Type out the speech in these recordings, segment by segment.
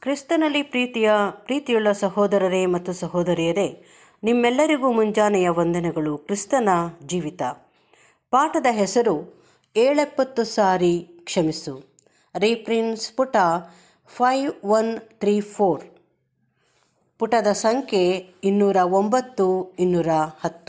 ಕ್ರಿಸ್ತನಲ್ಲಿ ಪ್ರೀತಿಯ ಪ್ರೀತಿಯುಳ್ಳ ಸಹೋದರರೇ ಮತ್ತು ಸಹೋದರಿಯರೇ ನಿಮ್ಮೆಲ್ಲರಿಗೂ ಮುಂಜಾನೆಯ ವಂದನೆಗಳು ಕ್ರಿಸ್ತನ ಜೀವಿತ ಪಾಠದ ಹೆಸರು ಏಳೆಪ್ಪತ್ತು ಸಾರಿ ಕ್ಷಮಿಸು ರೀಪ್ರಿನ್ಸ್ ಪುಟ ಫೈವ್ ಒನ್ ತ್ರೀ ಫೋರ್ ಪುಟದ ಸಂಖ್ಯೆ ಇನ್ನೂರ ಒಂಬತ್ತು ಇನ್ನೂರ ಹತ್ತು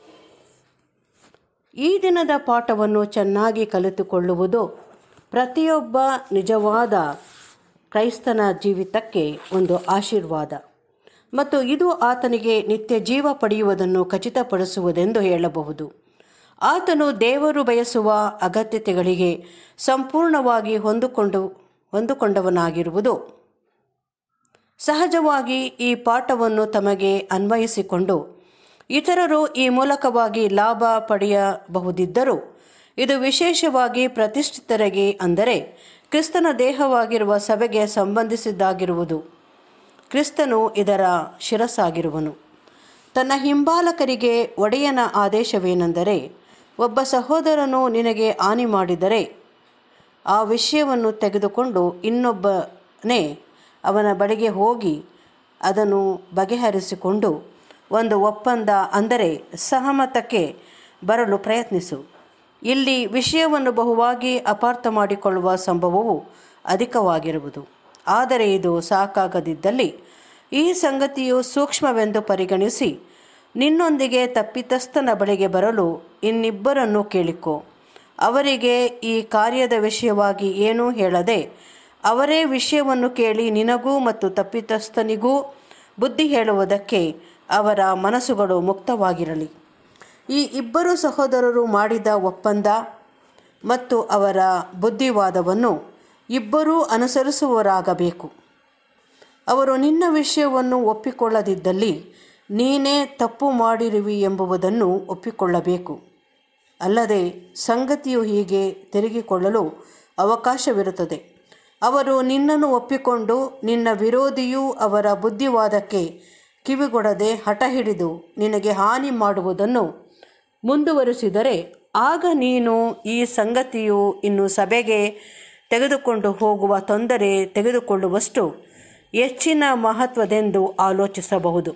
ಈ ದಿನದ ಪಾಠವನ್ನು ಚೆನ್ನಾಗಿ ಕಲಿತುಕೊಳ್ಳುವುದು ಪ್ರತಿಯೊಬ್ಬ ನಿಜವಾದ ಕ್ರೈಸ್ತನ ಜೀವಿತಕ್ಕೆ ಒಂದು ಆಶೀರ್ವಾದ ಮತ್ತು ಇದು ಆತನಿಗೆ ನಿತ್ಯ ಜೀವ ಪಡೆಯುವುದನ್ನು ಖಚಿತಪಡಿಸುವುದೆಂದು ಹೇಳಬಹುದು ಆತನು ದೇವರು ಬಯಸುವ ಅಗತ್ಯತೆಗಳಿಗೆ ಸಂಪೂರ್ಣವಾಗಿ ಹೊಂದಿಕೊಂಡು ಹೊಂದಿಕೊಂಡವನಾಗಿರುವುದು ಸಹಜವಾಗಿ ಈ ಪಾಠವನ್ನು ತಮಗೆ ಅನ್ವಯಿಸಿಕೊಂಡು ಇತರರು ಈ ಮೂಲಕವಾಗಿ ಲಾಭ ಪಡೆಯಬಹುದಿದ್ದರೂ ಇದು ವಿಶೇಷವಾಗಿ ಪ್ರತಿಷ್ಠಿತರಿಗೆ ಅಂದರೆ ಕ್ರಿಸ್ತನ ದೇಹವಾಗಿರುವ ಸಭೆಗೆ ಸಂಬಂಧಿಸಿದ್ದಾಗಿರುವುದು ಕ್ರಿಸ್ತನು ಇದರ ಶಿರಸ್ಸಾಗಿರುವನು ತನ್ನ ಹಿಂಬಾಲಕರಿಗೆ ಒಡೆಯನ ಆದೇಶವೇನೆಂದರೆ ಒಬ್ಬ ಸಹೋದರನು ನಿನಗೆ ಹಾನಿ ಮಾಡಿದರೆ ಆ ವಿಷಯವನ್ನು ತೆಗೆದುಕೊಂಡು ಇನ್ನೊಬ್ಬನೇ ಅವನ ಬಳಿಗೆ ಹೋಗಿ ಅದನ್ನು ಬಗೆಹರಿಸಿಕೊಂಡು ಒಂದು ಒಪ್ಪಂದ ಅಂದರೆ ಸಹಮತಕ್ಕೆ ಬರಲು ಪ್ರಯತ್ನಿಸು ಇಲ್ಲಿ ವಿಷಯವನ್ನು ಬಹುವಾಗಿ ಅಪಾರ್ಥ ಮಾಡಿಕೊಳ್ಳುವ ಸಂಭವವು ಅಧಿಕವಾಗಿರುವುದು ಆದರೆ ಇದು ಸಾಕಾಗದಿದ್ದಲ್ಲಿ ಈ ಸಂಗತಿಯು ಸೂಕ್ಷ್ಮವೆಂದು ಪರಿಗಣಿಸಿ ನಿನ್ನೊಂದಿಗೆ ತಪ್ಪಿತಸ್ಥನ ಬಳಿಗೆ ಬರಲು ಇನ್ನಿಬ್ಬರನ್ನು ಕೇಳಿಕೊ ಅವರಿಗೆ ಈ ಕಾರ್ಯದ ವಿಷಯವಾಗಿ ಏನೂ ಹೇಳದೆ ಅವರೇ ವಿಷಯವನ್ನು ಕೇಳಿ ನಿನಗೂ ಮತ್ತು ತಪ್ಪಿತಸ್ಥನಿಗೂ ಬುದ್ಧಿ ಹೇಳುವುದಕ್ಕೆ ಅವರ ಮನಸ್ಸುಗಳು ಮುಕ್ತವಾಗಿರಲಿ ಈ ಇಬ್ಬರು ಸಹೋದರರು ಮಾಡಿದ ಒಪ್ಪಂದ ಮತ್ತು ಅವರ ಬುದ್ಧಿವಾದವನ್ನು ಇಬ್ಬರೂ ಅನುಸರಿಸುವವರಾಗಬೇಕು ಅವರು ನಿನ್ನ ವಿಷಯವನ್ನು ಒಪ್ಪಿಕೊಳ್ಳದಿದ್ದಲ್ಲಿ ನೀನೇ ತಪ್ಪು ಮಾಡಿರುವಿ ಎಂಬುದನ್ನು ಒಪ್ಪಿಕೊಳ್ಳಬೇಕು ಅಲ್ಲದೆ ಸಂಗತಿಯು ಹೀಗೆ ತಿರುಗಿಕೊಳ್ಳಲು ಅವಕಾಶವಿರುತ್ತದೆ ಅವರು ನಿನ್ನನ್ನು ಒಪ್ಪಿಕೊಂಡು ನಿನ್ನ ವಿರೋಧಿಯೂ ಅವರ ಬುದ್ಧಿವಾದಕ್ಕೆ ಕಿವಿಗೊಡದೆ ಹಠ ಹಿಡಿದು ನಿನಗೆ ಹಾನಿ ಮಾಡುವುದನ್ನು ಮುಂದುವರಿಸಿದರೆ ಆಗ ನೀನು ಈ ಸಂಗತಿಯು ಇನ್ನು ಸಭೆಗೆ ತೆಗೆದುಕೊಂಡು ಹೋಗುವ ತೊಂದರೆ ತೆಗೆದುಕೊಳ್ಳುವಷ್ಟು ಹೆಚ್ಚಿನ ಮಹತ್ವದೆಂದು ಆಲೋಚಿಸಬಹುದು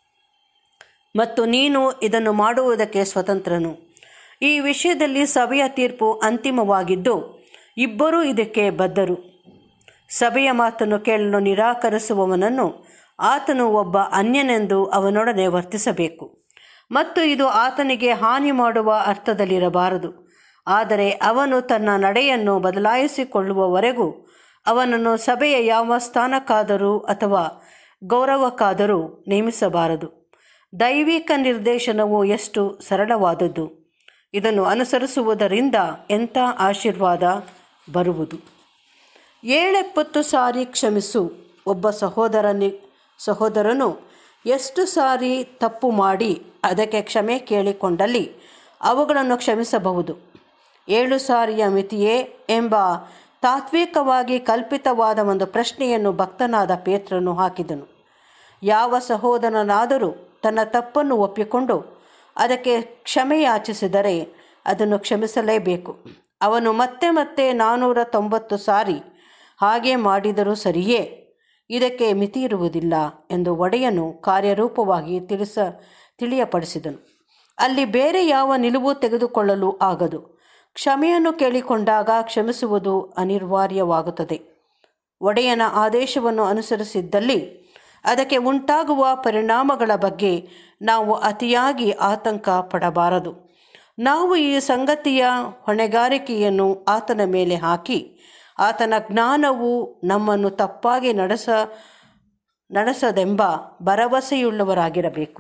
ಮತ್ತು ನೀನು ಇದನ್ನು ಮಾಡುವುದಕ್ಕೆ ಸ್ವತಂತ್ರನು ಈ ವಿಷಯದಲ್ಲಿ ಸಭೆಯ ತೀರ್ಪು ಅಂತಿಮವಾಗಿದ್ದು ಇಬ್ಬರೂ ಇದಕ್ಕೆ ಬದ್ಧರು ಸಭೆಯ ಮಾತನ್ನು ಕೇಳಲು ನಿರಾಕರಿಸುವವನನ್ನು ಆತನು ಒಬ್ಬ ಅನ್ಯನೆಂದು ಅವನೊಡನೆ ವರ್ತಿಸಬೇಕು ಮತ್ತು ಇದು ಆತನಿಗೆ ಹಾನಿ ಮಾಡುವ ಅರ್ಥದಲ್ಲಿರಬಾರದು ಆದರೆ ಅವನು ತನ್ನ ನಡೆಯನ್ನು ಬದಲಾಯಿಸಿಕೊಳ್ಳುವವರೆಗೂ ಅವನನ್ನು ಸಭೆಯ ಯಾವ ಸ್ಥಾನಕ್ಕಾದರೂ ಅಥವಾ ಗೌರವಕ್ಕಾದರೂ ನೇಮಿಸಬಾರದು ದೈವಿಕ ನಿರ್ದೇಶನವು ಎಷ್ಟು ಸರಳವಾದದ್ದು ಇದನ್ನು ಅನುಸರಿಸುವುದರಿಂದ ಎಂಥ ಆಶೀರ್ವಾದ ಬರುವುದು ಏಳೆಪ್ಪತ್ತು ಸಾರಿ ಕ್ಷಮಿಸು ಒಬ್ಬ ಸಹೋದರನಿ ಸಹೋದರನು ಎಷ್ಟು ಸಾರಿ ತಪ್ಪು ಮಾಡಿ ಅದಕ್ಕೆ ಕ್ಷಮೆ ಕೇಳಿಕೊಂಡಲ್ಲಿ ಅವುಗಳನ್ನು ಕ್ಷಮಿಸಬಹುದು ಏಳು ಸಾರಿಯ ಮಿತಿಯೇ ಎಂಬ ತಾತ್ವಿಕವಾಗಿ ಕಲ್ಪಿತವಾದ ಒಂದು ಪ್ರಶ್ನೆಯನ್ನು ಭಕ್ತನಾದ ಪೇತ್ರನು ಹಾಕಿದನು ಯಾವ ಸಹೋದರನಾದರೂ ತನ್ನ ತಪ್ಪನ್ನು ಒಪ್ಪಿಕೊಂಡು ಅದಕ್ಕೆ ಕ್ಷಮೆ ಯಾಚಿಸಿದರೆ ಅದನ್ನು ಕ್ಷಮಿಸಲೇಬೇಕು ಅವನು ಮತ್ತೆ ಮತ್ತೆ ನಾನ್ನೂರ ತೊಂಬತ್ತು ಸಾರಿ ಹಾಗೆ ಮಾಡಿದರೂ ಸರಿಯೇ ಇದಕ್ಕೆ ಮಿತಿ ಇರುವುದಿಲ್ಲ ಎಂದು ಒಡೆಯನು ಕಾರ್ಯರೂಪವಾಗಿ ತಿಳಿಸ ತಿಳಿಯಪಡಿಸಿದನು ಅಲ್ಲಿ ಬೇರೆ ಯಾವ ನಿಲುವು ತೆಗೆದುಕೊಳ್ಳಲು ಆಗದು ಕ್ಷಮೆಯನ್ನು ಕೇಳಿಕೊಂಡಾಗ ಕ್ಷಮಿಸುವುದು ಅನಿವಾರ್ಯವಾಗುತ್ತದೆ ಒಡೆಯನ ಆದೇಶವನ್ನು ಅನುಸರಿಸಿದ್ದಲ್ಲಿ ಅದಕ್ಕೆ ಉಂಟಾಗುವ ಪರಿಣಾಮಗಳ ಬಗ್ಗೆ ನಾವು ಅತಿಯಾಗಿ ಆತಂಕ ಪಡಬಾರದು ನಾವು ಈ ಸಂಗತಿಯ ಹೊಣೆಗಾರಿಕೆಯನ್ನು ಆತನ ಮೇಲೆ ಹಾಕಿ ಆತನ ಜ್ಞಾನವು ನಮ್ಮನ್ನು ತಪ್ಪಾಗಿ ನಡೆಸ ನಡೆಸದೆಂಬ ಭರವಸೆಯುಳ್ಳವರಾಗಿರಬೇಕು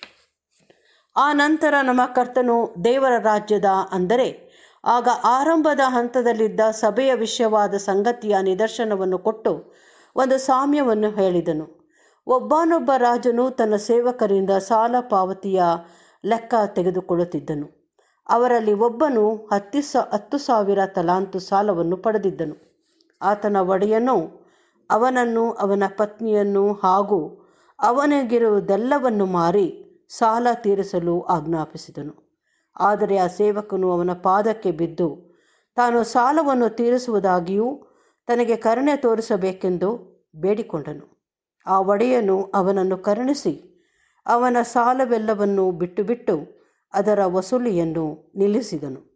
ಆ ನಂತರ ನಮ್ಮ ಕರ್ತನು ದೇವರ ರಾಜ್ಯದ ಅಂದರೆ ಆಗ ಆರಂಭದ ಹಂತದಲ್ಲಿದ್ದ ಸಭೆಯ ವಿಷಯವಾದ ಸಂಗತಿಯ ನಿದರ್ಶನವನ್ನು ಕೊಟ್ಟು ಒಂದು ಸಾಮ್ಯವನ್ನು ಹೇಳಿದನು ಒಬ್ಬನೊಬ್ಬ ರಾಜನು ತನ್ನ ಸೇವಕರಿಂದ ಸಾಲ ಪಾವತಿಯ ಲೆಕ್ಕ ತೆಗೆದುಕೊಳ್ಳುತ್ತಿದ್ದನು ಅವರಲ್ಲಿ ಒಬ್ಬನು ಹತ್ತಿ ಸ ಹತ್ತು ಸಾವಿರ ತಲಾಂತು ಸಾಲವನ್ನು ಪಡೆದಿದ್ದನು ಆತನ ಒಡೆಯನು ಅವನನ್ನು ಅವನ ಪತ್ನಿಯನ್ನು ಹಾಗೂ ಅವನಿಗಿರುವುದೆಲ್ಲವನ್ನು ಮಾರಿ ಸಾಲ ತೀರಿಸಲು ಆಜ್ಞಾಪಿಸಿದನು ಆದರೆ ಆ ಸೇವಕನು ಅವನ ಪಾದಕ್ಕೆ ಬಿದ್ದು ತಾನು ಸಾಲವನ್ನು ತೀರಿಸುವುದಾಗಿಯೂ ತನಗೆ ಕರುಣೆ ತೋರಿಸಬೇಕೆಂದು ಬೇಡಿಕೊಂಡನು ಆ ಒಡೆಯನು ಅವನನ್ನು ಕರುಣಿಸಿ ಅವನ ಸಾಲವೆಲ್ಲವನ್ನು ಬಿಟ್ಟು ಬಿಟ್ಟು ಅದರ ವಸೂಲಿಯನ್ನು ನಿಲ್ಲಿಸಿದನು